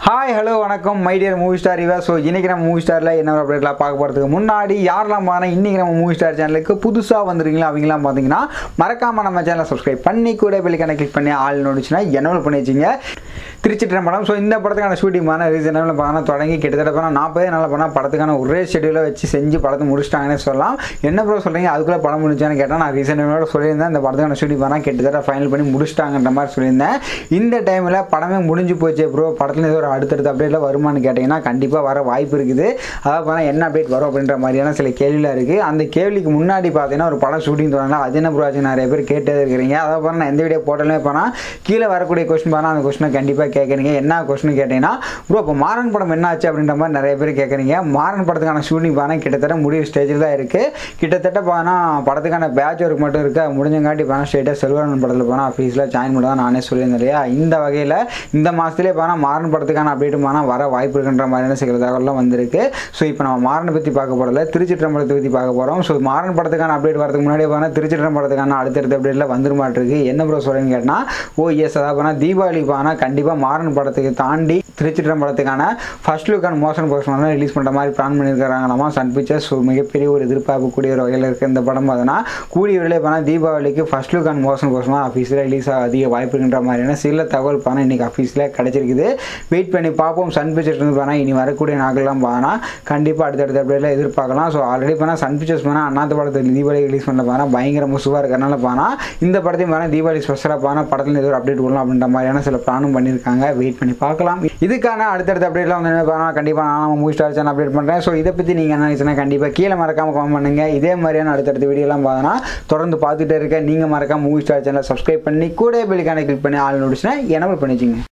hi hello வணக்கம் my dear movie star இவா so இன்றைக்கி நம்ம மூவி ஸ்டாரில் என்ன அப்டேட்லாம் பார்க்க போகிறதுக்கு முன்னாடி யாரெல்லாம் பாருங்க இன்றைக்கி நம்ம மூவி ஸ்டார் சேனலுக்கு புதுசாக வந்துருக்கீங்களா அவங்களாம் பார்த்தீங்கன்னா மறக்காமல் நம்ம சேனலை சப்ஸ்கிரைப் பண்ணி கூட பெல்லைக்கான கிளிக் பண்ணி ஆள் நோடிச்சுன்னா என்னவல் பண்ணி வச்சிங்க திருச்சிற்றம்பலம் ஸோ இந்த படத்துக்கான ஷூட்டிங் பண்ண ரீசனாக பார்த்தீங்கன்னா தொடங்கி கிட்டத்தட்ட பார்த்தா நாற்பதே நாள் பண்ணால் படத்துக்கான ஒரே ஷெடியூலை வச்சு செஞ்சு படத்தை முடிச்சிட்டாங்கன்னு சொல்லலாம் என்ன ப்ரோ சொல்கிறீங்க அதுக்குள்ளே படம் முடிஞ்சான்னு கேட்டால் நான் ரீசனாக சொல்லியிருந்தேன் இந்த படத்துக்கான ஷூட்டிங் பண்ணால் கிட்டத்தட்ட ஃபைனல் பண்ணி முடிச்சிட்டாங்கன்ற மாதிரி சொல்லியிருந்தேன் இந்த டைமில் படமே முடிஞ்சு போச்சு ப்ரோ படத்தில் ஏதோ ஒரு அடுத்தடுத்த அப்டேட்டில் வருமானு கேட்டிங்கன்னா கண்டிப்பாக வர வாய்ப்பு இருக்குது அதாவது பார்த்தா என்ன அப்டேட் வரும் அப்படின்ற மாதிரியான சில கேள்விலாம் இருக்குது அந்த கேள்விக்கு முன்னாடி பார்த்தீங்கன்னா ஒரு படம் ஷூட்டிங் தொடங்கினா அது என்ன ப்ரோ ஆச்சு நிறைய பேர் கேட்டே இருக்கிறீங்க அதாவது பார்த்தா நான் எந்த வீடியோ போட்டாலுமே போனால் கீழே வரக்கூடிய கொஸ்டின் பார்த்தா அந்த கொஸ்டினை கண்டிப்பாக கேட்குறீங்க என்ன கொஸ்டின் கேட்டிங்கன்னா ப்ரோ இப்போ மாறன் படம் என்ன ஆச்சு அப்படின்ற மாதிரி நிறைய பேர் கேட்குறீங்க மாறன் படத்துக்கான ஷூட்டிங் பார்த்தா கிட்டத்தட்ட முடிவு ஸ்டேஜில் தான் இருக்குது கிட்டத்தட்ட பார்த்தா படத்துக்கான பேட்ச் ஒர்க் மட்டும் இருக்குது அது முடிஞ்சங்காட்டி பார்த்தா ஸ்ட்ரெயிட்டாக செல்வரன் படத்தில் போனால் ஆஃபீஸில் ஜாயின் பண்ண தான் நானே சொல்லியிருந்தேன் இல்லையா இந்த வகையில் இந்த மாதத்துலேயே பார்த்தா மாறன் படத்துக்கான அப்டேட் ஆனால் வர வாய்ப்பு இருக்குன்ற மாதிரியான சில தகவல்லாம் வந்திருக்கு ஸோ இப்போ நம்ம மாறனை பற்றி பார்க்க போகிறதில்ல திருச்சிற்றம்பலத்தை பற்றி பார்க்க போகிறோம் ஸோ மாறன் படத்துக்கான அப்டேட் வரதுக்கு முன்னாடியே பார்த்தா திருச்சிற்றம்பலத்துக்கான அடுத்தடுத்த அப்டேட்டில் வந்துரு மாட்டிருக்கு என்ன ப்ரோ சொல்கிறேன்னு கேட்டால் ஓ எஸ் அதாவது பார்த்தா தீபாவளி பார்த்தா கண்டிப்பாக மாறன் படத்துக்கு தாண்டி திருச்சிற்றம்பலத்துக்கான ஃபர்ஸ்ட் லுக்கான மோஷன் போஸ்ட் ரிலீஸ் பண்ணுற மாதிரி பிளான் பண்ணியிருக்கிறாங்களாமா சன் பிக்சர்ஸ் ஸோ மிகப்பெரிய ஒரு எதிர்பார்ப்பு கூடிய ஒரு வகையில் இருக்க இந்த படம் பார்த்தோன்னா கூடிய விரைவில் பார்த்தா தீபாவளிக்கு ஃபர்ஸ்ட் லுக்கான மோஷன் போஸ்ட் ஆஃபீஸில் ரிலீஸ் ஆக அதிக வாய்ப்பு இருக்கின்ற மாதிரியான சில தகவல் பார்த்தா இன்றைக்கி ஆஃபீஸில் கிடச்சிருக்குது வெயிட் பண்ணி பார்ப்போம் சன் பிக்சர்ஸ் வந்து பார்த்தா இனி வரக்கூடிய நாட்கள்லாம் பார்த்தா கண்டிப்பாக அடுத்தடுத்த அப்டேட்டில் எதிர்பார்க்கலாம் ஸோ ஆல்ரெடி பார்த்தா சன் பிக்சர்ஸ் பார்த்தா அண்ணாத்த படத்தை தீபாவளி ரிலீஸ் பண்ண பார்த்தா பயங்கர முசுவாக இருக்கிறனால பார்த்தா இந்த படத்தையும் பார்த்தா தீபாவளி ஸ்பெஷலாக பார்த்தா படத்தில் ஏதோ ஒரு அப்டேட் விடலாம் அப்படின்ற மாதிரியான சில பிளானும் பண்ணியிருக்காங்க வெயிட் பண்ணி பார்க்கலாம் இதுக்கான அடுத்தடுத்த அப்டேட்லாம் வந்து பார்த்தா கண்டிப்பாக நான் நம்ம மூவி ஸ்டார் சேனல் அப்டேட் பண்ணுறேன் ஸோ இதை பற்றி நீங்கள் என்ன நினைச்சுன்னா கண்டிப்பாக கீழே மறக்காமல் கமெண்ட் பண்ணுங்க இதே மாதிரியான அடுத்தடுத்த வீடியோலாம் பார்த்தோன்னா தொடர்ந்து பார்த்துட்டே இருக்க நீங்கள் மறக்காம மூவி ஸ்டார் சேனலை சப்ஸ்கிரைப் பண்ணி கூட பெல்லுக்கான கிளிக் பண்ணி ஆள் நோடிச்சுன்னா எனபிள் பண்ணிச்சிங்க